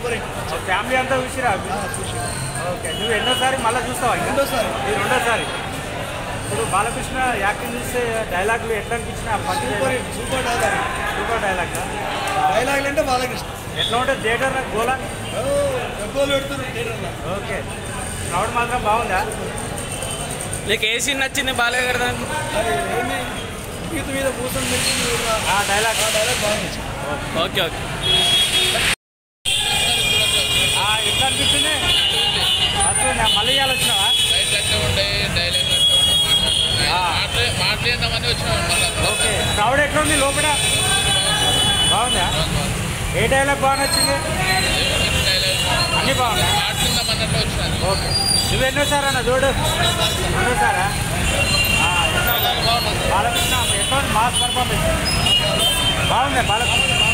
Super hit family అంతా చూసిరా చూసి ఓకే నువ్వు ఎన్నోసారి మళ్ళీ చూస్తావా ఇంకా రెండోసారి ఇది రెండోసారి ఇప్పుడు బాలకృష్ణ యాక్టింగ్ చూస్తే డైలాగులు ఎట్లా అనిపించిన first super hit super dialogue super dialogue dialogue అంటే బాలకృష్ణ ఎట్లా ఉంటుంది థియేటర్ గోలా ఓ, డబ్బులు పెడుతున్నారు థియేటర్లో ఓకే క్రౌడ్ మాత్రం బాగుందా నీకు ఏ సీన్ నచ్చింది బాలయ్య గారి దాంట్లో అది ఏంది గీత మీద పూసం మెరిసింది కూడా. ఆ డైలాగ్ ఆ డైలాగ్ బాగా నచ్చింది ఓకే ఓకే ఆ, ఎట్లా అనిపించింది ఫస్ట్ నేను మళ్ళీ ఇవ్వాలి వచ్చినావా లైట్లు అట్లే ఉంటాయి డైలాగ్ అట్లే ఉంటాయి ఆ. మాట్లాడే మాట్లాడదామని వచ్చినాం మళ్ళీ ఓకే క్రౌడ్ ఎట్లా ఉంది లోపల బాగుందా ఏ డైలాగ్ బాగా నచ్చింది అన్నీ బాగున్నాయి మాట్లాడదామన్నట్లు వచ్చినాను ఓకే నువ్వు ఎన్నోసారా అన్న చూడు ఎన్నోసారా ఆ, ఎన్నో- బాలకృష్ణ ఎట్లా ఉంది మాస్ పర్ఫార్మెన్స్ బాగుంది బాలకృష్ణ